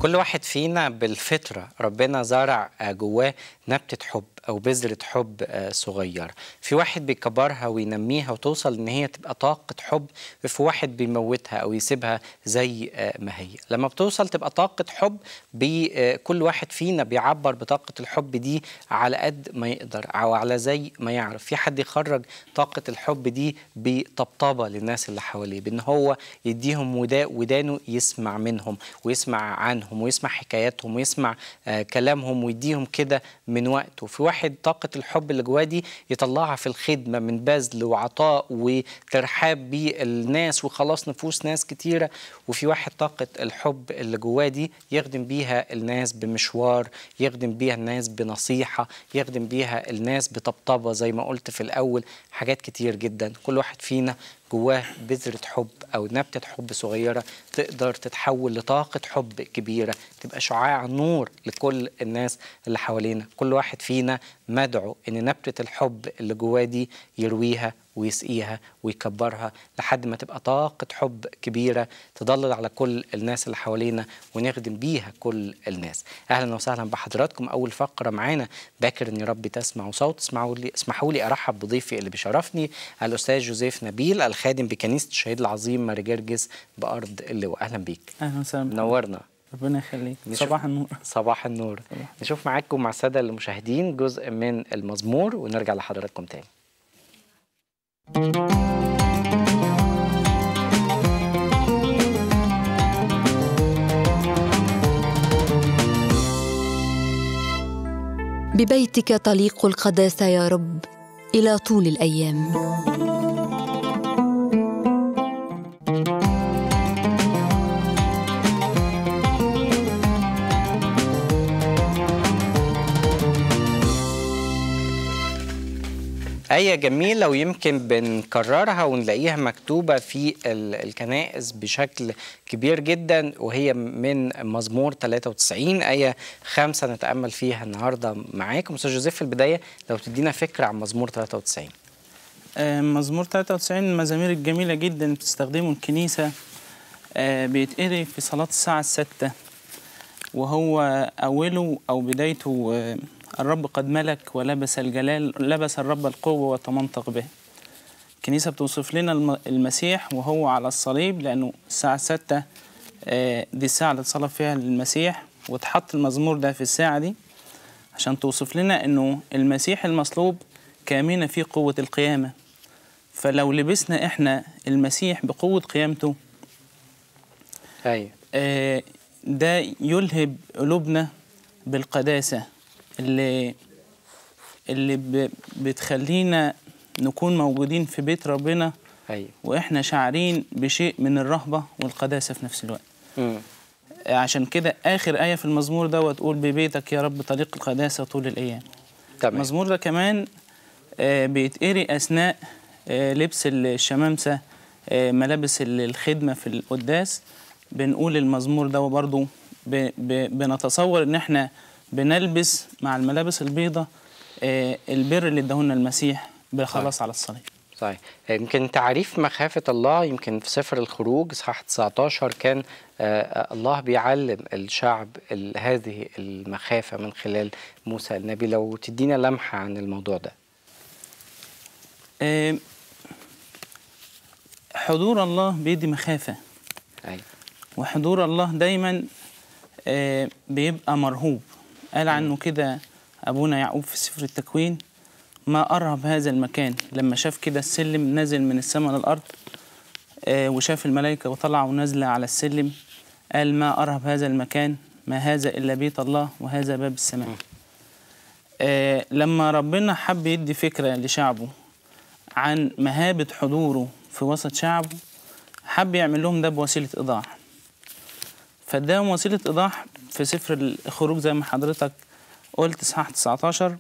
كل واحد فينا بالفطرة ربنا زرع آه، جواه نبتة حب أو بذرة حب آه، صغيرة في واحد بيكبرها وينميها وتوصل إن هي تبقى طاقة حب وفي واحد بيموتها أو يسيبها زي آه، ما هي لما بتوصل تبقى طاقة حب بي آه، كل واحد فينا بيعبر بطاقة الحب دي على قد ما يقدر أو على زي ما يعرف في حد يخرج طاقة الحب دي بطبطبة للناس اللي حواليه بإن هو يديهم ودا ودانه يسمع منهم ويسمع عنهم ويسمع حكاياتهم ويسمع آه كلامهم ويديهم كده من وقته في واحد طاقة الحب اللي جواه دي يطلعها في الخدمة من بذل وعطاء وترحاب بالناس وخلاص نفوس ناس كتيرة وفي واحد طاقة الحب اللي جواه دي يخدم بيها الناس بمشوار يخدم بيها الناس بنصيحة يخدم بيها الناس بطبطبة زي ما قلت في الأول حاجات كتير جدا كل واحد فينا جواه بذرة حب أو نبتة حب صغيرة تقدر تتحول لطاقة حب كبيرة تبقى شعاع نور لكل الناس اللي حوالينا كل واحد فينا مدعو إن نبتة الحب اللي جواه دي يرويها ويسقيها ويكبرها لحد ما تبقى طاقة حب كبيرة تضلل على كل الناس اللي حوالينا ونخدم بيها كل الناس أهلا وسهلا بحضراتكم أول فقرة معانا باكر إن ربي تسمع صوت اسمعوا لي اسمحوا لي أرحب بضيفي اللي بيشرفني الأستاذ جوزيف نبيل الخادم بكنيسة الشهيد العظيم ماري جرجس بأرض اللواء أهلا بيك اهلا وسهلا بك. منورنا ربنا يخليك نشوف- صباح النور صباح النور نشوف معاكم مع السادة المشاهدين جزء من المزمور ونرجع لحضراتكم تاني ببيتك طليق القداسه يا رب الى طول الايام آية جميلة ويمكن بنكررها ونلاقيها مكتوبة في ال- الكنائس بشكل كبير جدا وهي من مزمور 93 آية خمسة نتأمل فيها النهاردة معاكم أستاذ جوزيف في البداية لو تدينا فكرة عن مزمور 93 آه، مزمور 93 من المزامير الجميلة جدا بتستخدمه الكنيسة آه، بيتقري في صلاة الساعة الستة وهو أوله أو بدايته آه، الرب قد ملك ولبس الجلال لبس الرب القوة وتمنطق به الكنيسة بتوصف لنا الم- المسيح وهو على الصليب لأنه الساعة الستة آه، دي الساعة اللي اتصلب فيها المسيح واتحط المزمور ده في الساعة دي عشان توصف لنا انه المسيح المصلوب كامنة فيه قوة القيامة فلو لبسنا احنا المسيح بقوة قيامته أيوة آه، ده يلهب قلوبنا بالقداسة اللي اللي ب- بتخلينا نكون موجودين في بيت ربنا أيوة واحنا شاعرين بشيء من الرهبة والقداسة في نفس الوقت مم. عشان كده آخر آية في المزمور ده تقول ببيتك يا رب طريق القداسة طول الأيام تمام المزمور ده كمان آه، بيتقري أثناء آه، لبس الشمامسة آه، ملابس ال- الخدمة في القداس بنقول المزمور ده برضو ب- ب- بنتصور إن إحنا بنلبس مع الملابس البيضة آه، البر اللي اداهولنا المسيح بخلاص على الصليب صحيح يمكن تعريف مخافة الله يمكن في سفر الخروج إصحاح 19 كان آه، الله بيعلم الشعب ال- هذه المخافة من خلال موسى النبي لو تدينا لمحة عن الموضوع ده آه، حضور الله بيدي مخافة أيوة. وحضور الله دايما آه، بيبقى مرهوب قال عنه كده أبونا يعقوب في سفر التكوين ما أرهب هذا المكان لما شاف كده السلم نازل من السماء للأرض آه، وشاف الملائكة وطلع ونازلة على السلم قال ما أرهب هذا المكان ما هذا إلا بيت الله وهذا باب السماء آه، لما ربنا حب يدي فكرة لشعبه عن مهابة حضوره في وسط شعبه حب يعمل لهم ده بوسيلة إيضاح فاداهم وسيلة إيضاح في سفر الخروج زي ما حضرتك قلت إصحاح 19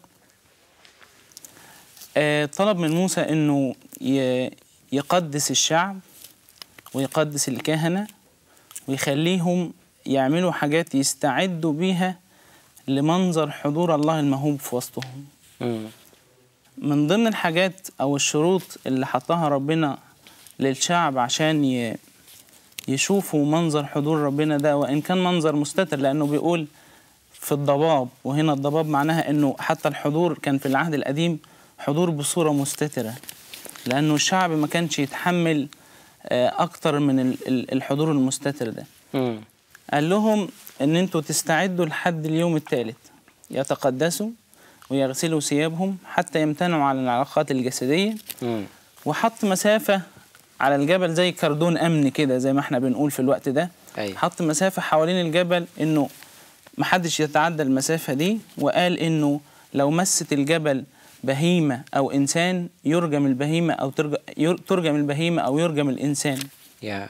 آه، طلب من موسى إنه ي- يقدس الشعب ويقدس الكهنة ويخليهم يعملوا حاجات يستعدوا بيها لمنظر حضور الله الموهوب في وسطهم مم. من ضمن الحاجات او الشروط اللي حطها ربنا للشعب عشان ي... يشوفوا منظر حضور ربنا ده وإن كان منظر مستتر لأنه بيقول في الضباب وهنا الضباب معناها إنه حتى الحضور كان في العهد القديم حضور بصورة مستترة لأنه الشعب ما كانش يتحمل آه، أكتر من ال- ال- الحضور المستتر ده مم. قال لهم ان انتوا تستعدوا لحد اليوم الثالث يتقدسوا ويغسلوا ثيابهم حتى يمتنعوا عن العلاقات الجسدية مم. وحط مسافة على الجبل زي كردون أمن كده زي ما احنا بنقول في الوقت ده أيوة. حط مسافة حوالين الجبل إنه محدش يتعدى المسافة دي وقال إنه لو مست الجبل بهيمة أو إنسان يرجم البهيمة أو ترج- ير- ترجم البهيمة أو يرجم الإنسان يا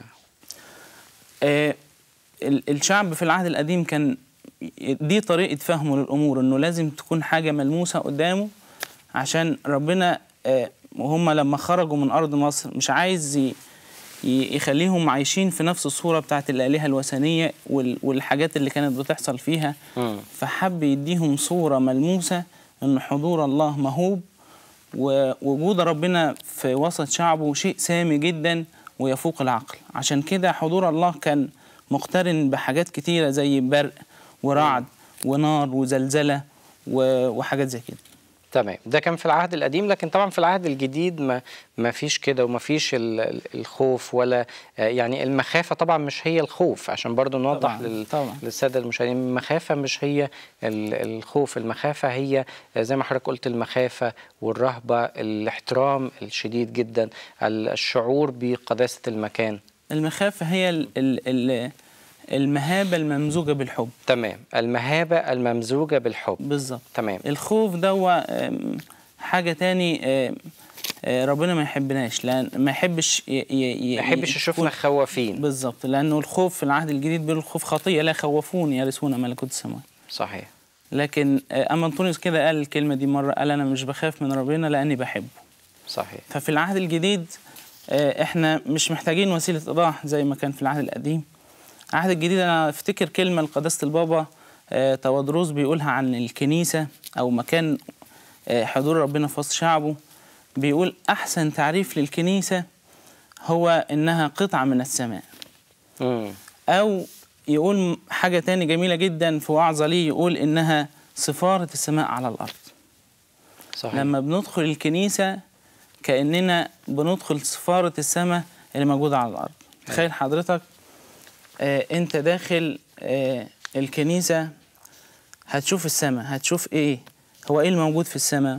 آه، ال- الشعب في العهد القديم كان دي طريقة فهمه للأمور إنه لازم تكون حاجة ملموسة قدامه عشان ربنا آه، وهم لما خرجوا من أرض مصر مش عايز ي- ي- يخليهم عايشين في نفس الصورة بتاعت الآلهة الوثنية وال- والحاجات اللي كانت بتحصل فيها مم. فحب يديهم صورة ملموسة إن حضور الله مهوب ووجود ربنا في وسط شعبه شيء سامي جدا ويفوق العقل عشان كده حضور الله كان مقترن بحاجات كتيرة زي برق ورعد ونار وزلزلة و- وحاجات زي كده تمام ده كان في العهد القديم لكن طبعا في العهد الجديد ما ما فيش كده وما فيش ال- ال- الخوف ولا آه، يعني المخافة طبعا مش هي الخوف عشان برضو نوضح طبعاً، لل- طبعاً. للسادة المشاهدين المخافة مش هي ال- الخوف المخافة هي آه، زي ما حضرتك قلت المخافة والرهبة الاحترام الشديد جدا ال- الشعور بقداسة المكان المخافة هي ال ال ال المهابة الممزوجة بالحب تمام المهابة الممزوجة بالحب بالظبط تمام الخوف ده هو، آم، حاجة تاني آم، آه، ربنا ما يحبناش لأن ما يحبش ي- ي- ما يحبش تكون- يشوفنا خوافين بالظبط لأنه الخوف في العهد الجديد بيقول الخوف خطية لا خوفون يرثون ملكوت السماوات صحيح لكن آه، أما أنطونيوس كده قال الكلمة دي مرة قال أنا مش بخاف من ربنا لأني بحبه صحيح ففي العهد الجديد آه، احنا مش محتاجين وسيلة إيضاح زي ما كان في العهد القديم العهد الجديد أنا أفتكر كلمة لقداسة البابا آه، تودروس بيقولها عن الكنيسة أو مكان آه، حضور ربنا في وسط شعبه بيقول أحسن تعريف للكنيسة هو إنها قطعة من السماء مم. أو يقول حاجة تاني جميلة جدا في وعظة ليه يقول إنها سفارة السماء على الأرض صحيح لما بندخل الكنيسة كأننا بندخل سفارة السماء اللي موجودة على الأرض تخيل حضرتك آه أنت داخل آه الكنيسة هتشوف السماء هتشوف إيه هو إيه الموجود في السماء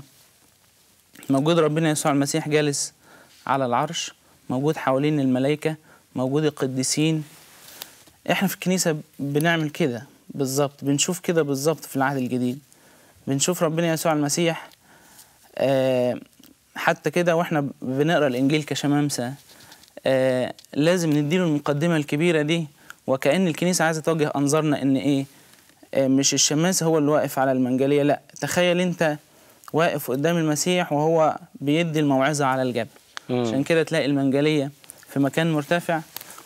موجود ربنا يسوع المسيح جالس على العرش موجود حوالين الملائكة موجود القديسين احنا في الكنيسة بنعمل كده بالظبط بنشوف كده بالظبط في العهد الجديد بنشوف ربنا يسوع المسيح آه، حتى كده واحنا بنقرا الانجيل كشمامسه آه، لازم نديله المقدمه الكبيره دي وكأن الكنيسه عايزه توجه انظارنا ان ايه آه، مش الشماس هو اللي واقف على المنجليه لا تخيل انت واقف قدام المسيح وهو بيدي الموعظه على الجبل مم. عشان كده تلاقي المنجليه في مكان مرتفع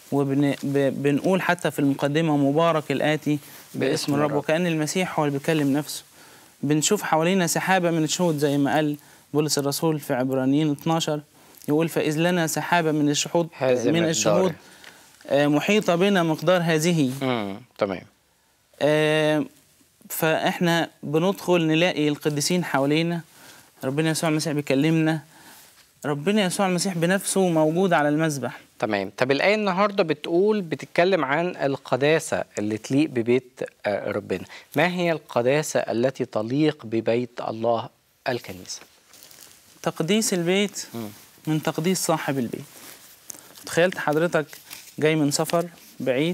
وبنقول حتى في المقدمه مبارك الاتي باسم الرب الرب. وكأن المسيح هو اللي بيكلم نفسه بنشوف حوالينا سحابة من الشهود زي ما قال بولس الرسول في عبرانيين 12 يقول فإذ لنا سحابة من الشهود هذا من مقداره. الشهود آه، محيطة بنا مقدار هذه مم. تمام آه، فإحنا بندخل نلاقي القديسين حوالينا ربنا يسوع المسيح بيكلمنا ربنا يسوع المسيح بنفسه موجود على المذبح تمام طب الآية النهاردة بتقول بتتكلم عن القداسة اللي تليق ببيت آه، ربنا ما هي القداسة التي تليق ببيت الله الكنيسة تقديس البيت مم. من تقديس صاحب البيت تخيلت حضرتك جاي من سفر بعيد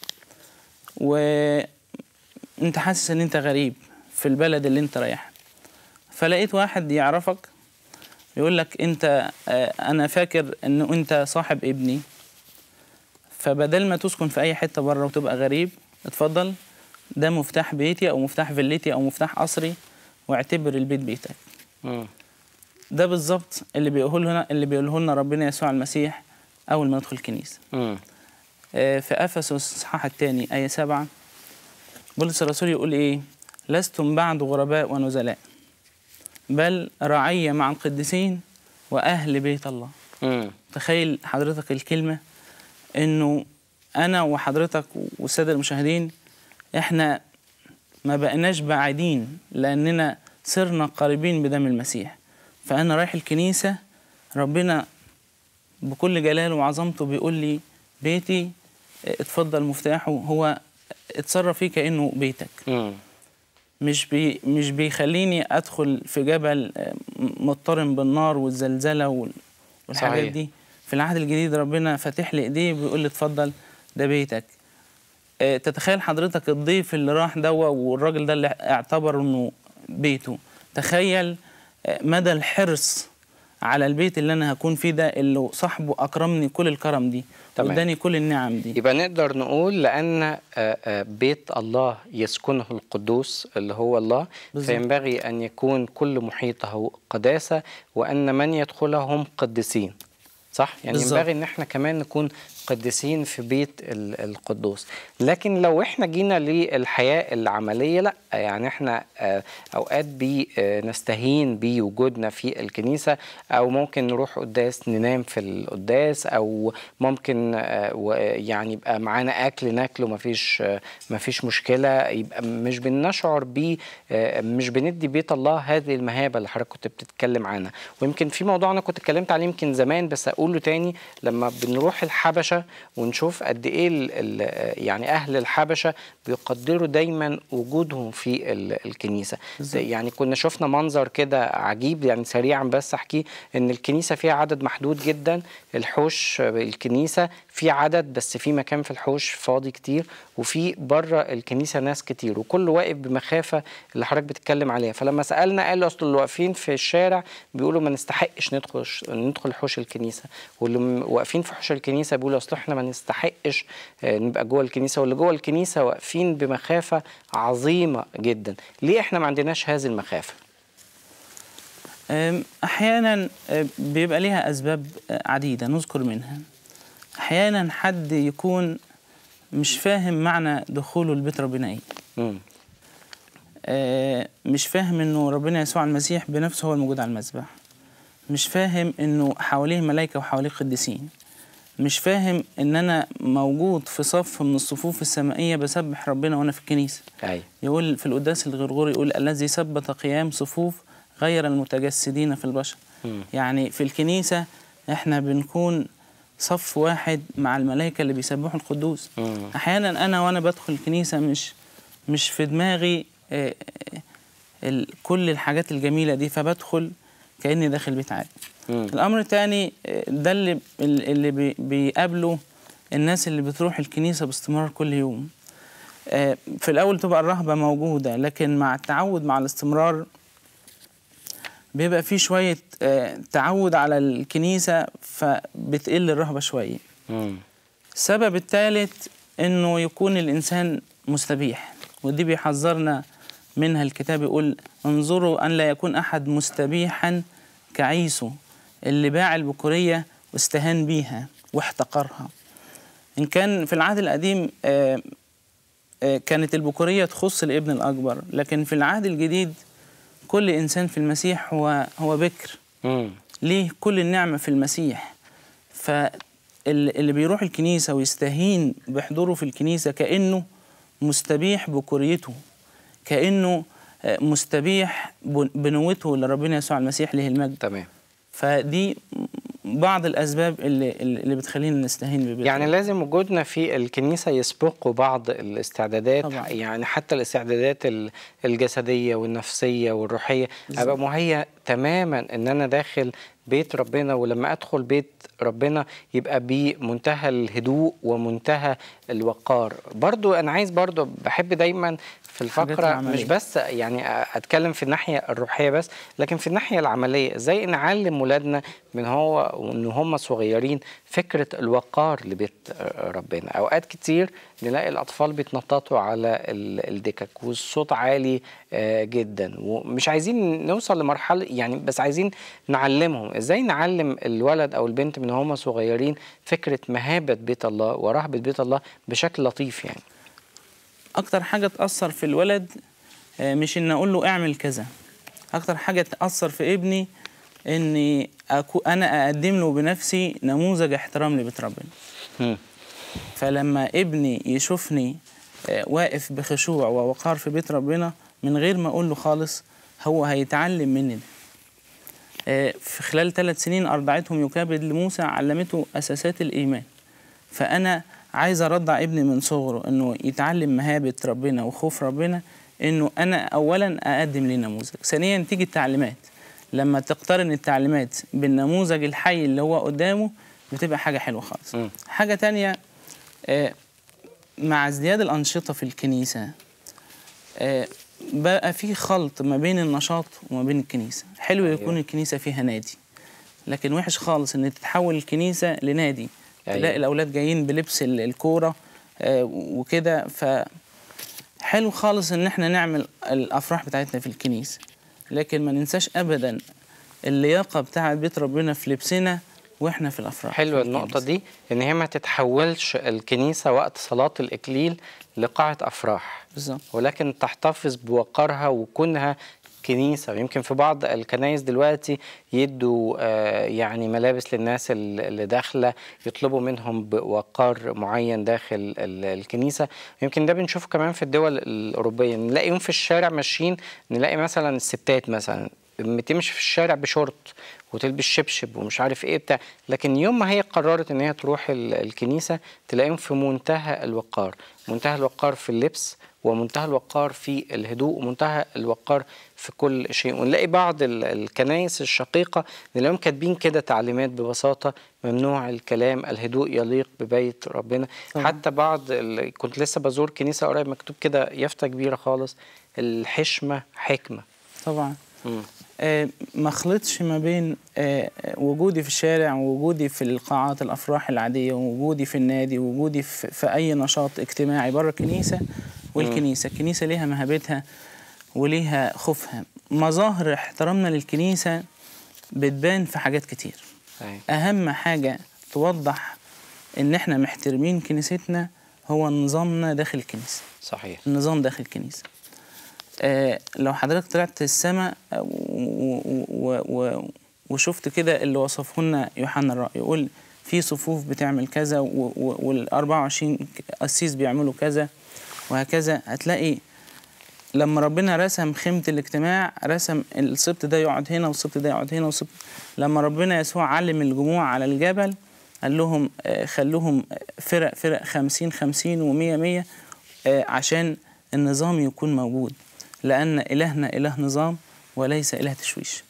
وانت حاسس ان انت غريب في البلد اللي انت رايحها فلقيت واحد يعرفك يقول لك انت آه، انا فاكر ان انت صاحب ابني فبدل ما تسكن في اي حته بره وتبقى غريب اتفضل ده مفتاح بيتي او مفتاح فيلتي او مفتاح قصري واعتبر البيت بيتك مم. ده بالظبط اللي بيقوله لنا اللي بيقوله لنا ربنا يسوع المسيح اول ما ندخل الكنيسه مم. آه، في افسس الاصحاح الثاني ايه سبعة بولس الرسول يقول ايه لستم بعد غرباء ونزلاء بل رعية مع القديسين واهل بيت الله مم. تخيل حضرتك الكلمه انه انا وحضرتك والساده المشاهدين احنا ما بقيناش بعيدين لاننا صرنا قريبين بدم المسيح فانا رايح الكنيسه ربنا بكل جلاله وعظمته بيقول لي بيتي اه، اتفضل مفتاحه هو اتصرف فيه كانه بيتك مم. مش بي مش بيخليني ادخل في جبل آه، م- مضطرم بالنار والزلزله وال- والحاجات صحيح. دي في العهد الجديد ربنا فاتح لي ايديه بيقول لي اتفضل ده بيتك آه، تتخيل حضرتك الضيف اللي راح دوا والراجل ده اللي اعتبر انه بيته تخيل آه، مدى الحرص على البيت اللي انا هكون فيه ده اللي صاحبه اكرمني كل الكرم دي تمام. واداني كل النعم دي يبقى نقدر نقول لأن آه، آه، بيت الله يسكنه القدوس اللي هو الله بالظبط. فينبغي أن يكون كل محيطه قداسة وأن من يدخله هم قديسين صح؟ يعني بالظبط. ينبغي ان احنا كمان نكون قديسين في بيت ال- القدوس لكن لو احنا جينا للحياة العملية لا يعني احنا آه، اوقات بي آه، نستهين بوجودنا في الكنيسة او ممكن نروح قداس ننام في القداس او ممكن آه، و- يعني يبقى معانا اكل ناكله مفيش آه، مفيش مشكلة يبقى مش بنشعر بيه آه، مش بندي بيت الله هذه المهابة اللي حضرتك كنت بتتكلم عنها ويمكن في موضوع انا كنت اتكلمت عليه يمكن زمان بس اقوله تاني لما بنروح الحبشة ونشوف قد ايه ال ال يعني اهل الحبشة بيقدروا دايما وجودهم في ال- الكنيسة بالظبط. يعني كنا شفنا منظر كده عجيب يعني سريعا بس احكيه ان الكنيسة فيها عدد محدود جدا الحوش الكنيسة في عدد بس في مكان في الحوش فاضي كتير وفي بره الكنيسة ناس كتير وكل واقف بمخافة اللي حضرتك بتتكلم عليها فلما سألنا قالوا اصل اللي واقفين في الشارع بيقولوا ما نستحقش ندخل ندخل حوش الكنيسة واللي م- واقفين في حوش الكنيسة بيقولوا اصل احنا ما نستحقش آه، نبقى جوه الكنيسة واللي جوه الكنيسة واقفين بمخافة عظيمة جدا ليه احنا ما عندناش هذه المخافة أم، احيانا أه، بيبقى ليها اسباب أه، عديده نذكر منها احيانا حد يكون مش فاهم معنى دخوله لبيت ربنا ايه مم. آه، مش فاهم انه ربنا يسوع المسيح بنفسه هو الموجود على المذبح مش فاهم انه حواليه ملائكه وحواليه قديسين مش فاهم ان انا موجود في صف من الصفوف السمائيه بسبح ربنا وانا في الكنيسه ايوه يقول في القداس الغرغوري يقول الذي ثبت قيام صفوف غير المتجسدين في البشر مم. يعني في الكنيسة احنا بنكون صف واحد مع الملائكة اللي بيسبحوا القدوس مم. أحيانا أنا وأنا بدخل الكنيسة مش مش في دماغي آه، آه، ال- كل الحاجات الجميلة دي فبدخل كأني داخل بيت عادي مم. الأمر الثاني آه، ده اللي اللي بي- بيقابله الناس اللي بتروح الكنيسة باستمرار كل يوم آه، في الأول تبقى الرهبة موجودة لكن مع التعود مع الاستمرار بيبقى في شوية آه، تعود على الكنيسة فبتقل الرهبة شوية مم. السبب الثالث انه يكون الانسان مستبيح ودي بيحذرنا منها الكتاب يقول انظروا ان لا يكون احد مستبيحا كعيسو اللي باع البكوريه واستهان بيها واحتقرها ان كان في العهد القديم آه، آه، كانت البكوريه تخص الابن الاكبر لكن في العهد الجديد كل انسان في المسيح هو هو بكر مم. ليه كل النعمة في المسيح فاللي بيروح الكنيسة ويستهين بحضوره في الكنيسة كأنه مستبيح بكوريته كأنه آه، مستبيح بن- بنوته لربنا يسوع المسيح له المجد تمام فدي بعض الأسباب اللي, اللي بتخلينا نستهين ببيت يعني لازم وجودنا في الكنيسة يسبقوا بعض الاستعدادات طبعاً. يعني حتى الاستعدادات ال- الجسدية والنفسية والروحية أبقى مهيأ تماما إن أنا داخل بيت ربنا ولما أدخل بيت ربنا يبقى بمنتهى الهدوء ومنتهى الوقار برضو أنا عايز برضو بحب دايما في الحاجات الفقرة العملية. مش بس يعني أتكلم في الناحية الروحية بس لكن في الناحية العملية إزاي نعلم ولادنا من هو وإن هم صغيرين فكرة الوقار لبيت ربنا أوقات كتير نلاقي الأطفال بيتنططوا على ال- الدكك والصوت عالي آه، جدا ومش عايزين نوصل لمرحلة يعني بس عايزين نعلمهم إزاي نعلم الولد أو البنت من هم صغيرين فكرة مهابة بيت الله ورهبة بيت الله بشكل لطيف يعني أكتر حاجة تأثر في الولد آه، مش إن أقول له اعمل كذا أكتر حاجة تأثر في ابني إني أكو أنا أقدم له بنفسي نموذج احترام لبيت ربنا مم. فلما ابني يشوفني آه، واقف بخشوع ووقار في بيت ربنا من غير ما اقول له خالص هو هيتعلم مني ده. آه، في خلال ثلاث سنين أرضعتهم يكابد لموسى علمته أساسات الإيمان فأنا عايز أرضع ابني من صغره إنه يتعلم مهابة ربنا وخوف ربنا إنه أنا أولا أقدم ليه نموذج ثانيا تيجي التعليمات لما تقترن التعليمات بالنموذج الحي اللي هو قدامه بتبقى حاجة حلوة خالص مم. حاجة تانية آه، مع ازدياد الأنشطة في الكنيسة آه، بقى في خلط ما بين النشاط وما بين الكنيسة حلو يكون الكنيسة فيها نادي لكن وحش خالص ان تتحول الكنيسة لنادي أيوة. تلاقي الأولاد جايين بلبس ال- الكورة آه، وكده ف حلو خالص ان احنا نعمل الافراح بتاعتنا في الكنيسة لكن ما ننساش ابدا اللياقة بتاعت بيت ربنا في لبسنا واحنا في الافراح حلوة في النقطة الكنيسة. دي إن هي ما تتحولش الكنيسة وقت صلاة الإكليل لقاعة أفراح بالظبط ولكن تحتفظ بوقارها وكونها كنيسة ويمكن في بعض الكنايس دلوقتي يدوا آه، يعني ملابس للناس ال- اللي داخلة يطلبوا منهم بوقار معين داخل ال- الكنيسة يمكن ده بنشوفه كمان في الدول الأوروبية نلاقيهم في الشارع ماشيين نلاقي مثلا الستات مثلا بتمشي في الشارع بشورت وتلبس شبشب ومش عارف ايه بتاع لكن يوم ما هي قررت ان هي تروح ال- الكنيسه تلاقيهم في منتهى الوقار منتهى الوقار في اللبس ومنتهى الوقار في الهدوء ومنتهى الوقار في كل شيء ونلاقي بعض ال- الكنايس الشقيقه نلاقيهم كاتبين كده تعليمات ببساطه ممنوع الكلام الهدوء يليق ببيت ربنا طبعاً. حتى بعض ال... كنت لسه بزور كنيسه قريب مكتوب كده يافطه كبيره خالص الحشمه حكمه طبعا مم. آه، ما خلطش ما بين آه، وجودي في الشارع ووجودي في القاعات الافراح العاديه ووجودي في النادي ووجودي في, في اي نشاط اجتماعي بره الكنيسه والكنيسه الكنيسه ليها مهابتها وليها خوفها مظاهر احترامنا للكنيسه بتبان في حاجات كتير أيوة. اهم حاجه توضح ان احنا محترمين كنيستنا هو نظامنا داخل الكنيسه صحيح النظام داخل الكنيسة آه لو حضرتك طلعت السماء آه، و- و- و- وشفت كده اللي وصفه لنا يوحنا الرأي يقول في صفوف بتعمل كذا وال 24 قسيس بيعملوا كذا وهكذا هتلاقي لما ربنا رسم خيمة الاجتماع رسم السبط ده يقعد هنا والسبط ده يقعد هنا والسبط لما ربنا يسوع علم الجموع على الجبل قال لهم آه، خلوهم فرق فرق خمسين خمسين ومية مية آه، عشان النظام يكون موجود لأن إلهنا إله نظام وليس إله تشويش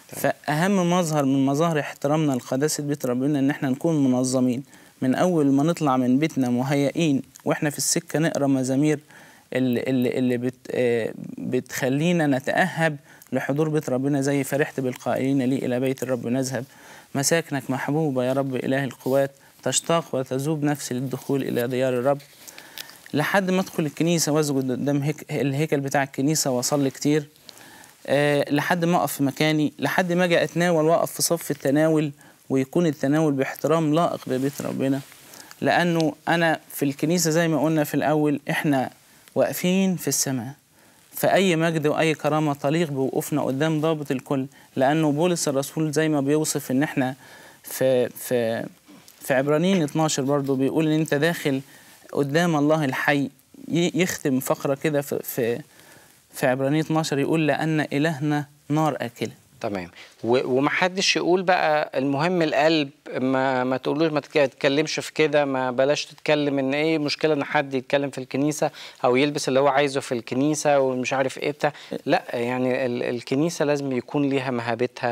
فأهم مظهر من مظاهر احترامنا لقداسة بيت ربنا إن احنا نكون منظمين من أول ما نطلع من بيتنا مهيئين وإحنا في السكة نقرأ مزامير اللي, اللي, اللي بت آه، بتخلينا نتأهب لحضور بيت ربنا زي فرحت بالقائلين لي إلى بيت الرب نذهب مساكنك محبوبة يا رب إله القوات تشتاق وتذوب نفسي للدخول إلى ديار الرب لحد ما ادخل الكنيسه واسجد قدام هيك الهيكل بتاع الكنيسه واصلي كتير أه لحد ما اقف في مكاني لحد ما اجي اتناول واقف في صف التناول ويكون التناول باحترام لائق ببيت ربنا لانه انا في الكنيسه زي ما قلنا في الاول احنا واقفين في السماء فأي مجد وأي كرامة تليق بوقوفنا قدام ضابط الكل لأنه بولس الرسول زي ما بيوصف إن إحنا في في في عبرانيين 12 برضه بيقول إن أنت داخل قدام الله الحي ي- يختم فقرة كده في في في عبرانيين 12 يقول لأن إلهنا نار آكلة تمام و- ومحدش يقول بقى المهم القلب ما ما تقولوش ما تتك- تتكلمش في كده ما بلاش تتكلم ان ايه مشكله ان حد يتكلم في الكنيسه او يلبس اللي هو عايزه في الكنيسه ومش عارف ايه بتاع لا يعني ال- الكنيسه لازم يكون ليها مهابتها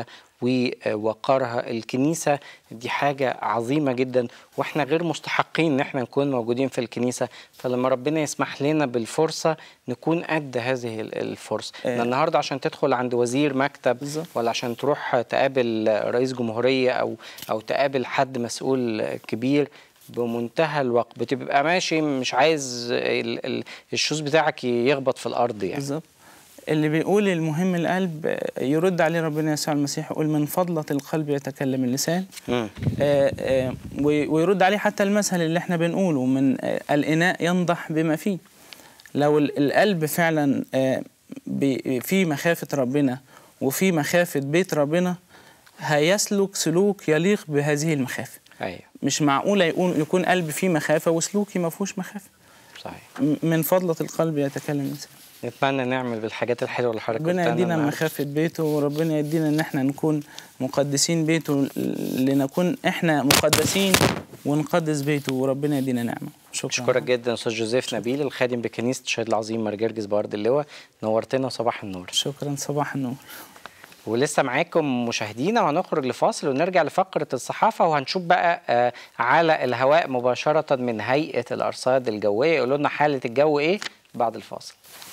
ووقارها الكنيسة دي حاجة عظيمة جدا واحنا غير مستحقين ان احنا نكون موجودين في الكنيسة فلما ربنا يسمح لنا بالفرصة نكون قد هذه ال- الفرصة آه. النهاردة عشان تدخل عند وزير مكتب بالظبط. ولا عشان تروح تقابل رئيس جمهورية أو أو تقابل حد مسؤول كبير بمنتهى الوقت بتبقى ماشي مش عايز ال- ال- الشوز بتاعك يخبط في الأرض يعني بالظبط اللي بيقول المهم القلب آه، يرد عليه ربنا يسوع المسيح يقول من فضلة القلب يتكلم اللسان مم. آه، آه، وي- ويرد عليه حتى المثل اللي احنا بنقوله من آه، الإناء ينضح بما فيه لو ال- القلب فعلا آه، بي- في مخافة ربنا وفي مخافة بيت ربنا هيسلك سلوك يليق بهذه المخافة ايوه مش معقولة يكون يكون قلبي فيه مخافة وسلوكي ما فيهوش مخافة صحيح م- من فضلة القلب يتكلم الإنسان نتمنى نعمل بالحاجات الحلوه اللي حضرتك ربنا قلتها يدينا النهاردة. مخافة بيته وربنا يدينا إن احنا نكون مقدسين بيته لنكون احنا مقدسين ونقدس بيته وربنا يدينا نعمة شكرا اشكرك جدا استاذ جوزيف نبيل الخادم بكنيسه الشهيد العظيم مرجرجس بارد اللواء نورتنا صباح النور شكرا صباح النور ولسه معاكم مشاهدينا وهنخرج لفاصل ونرجع لفقرة الصحافة وهنشوف بقى آه، على الهواء مباشرة من هيئة الأرصاد الجوية يقولوا لنا حالة الجو إيه بعد الفاصل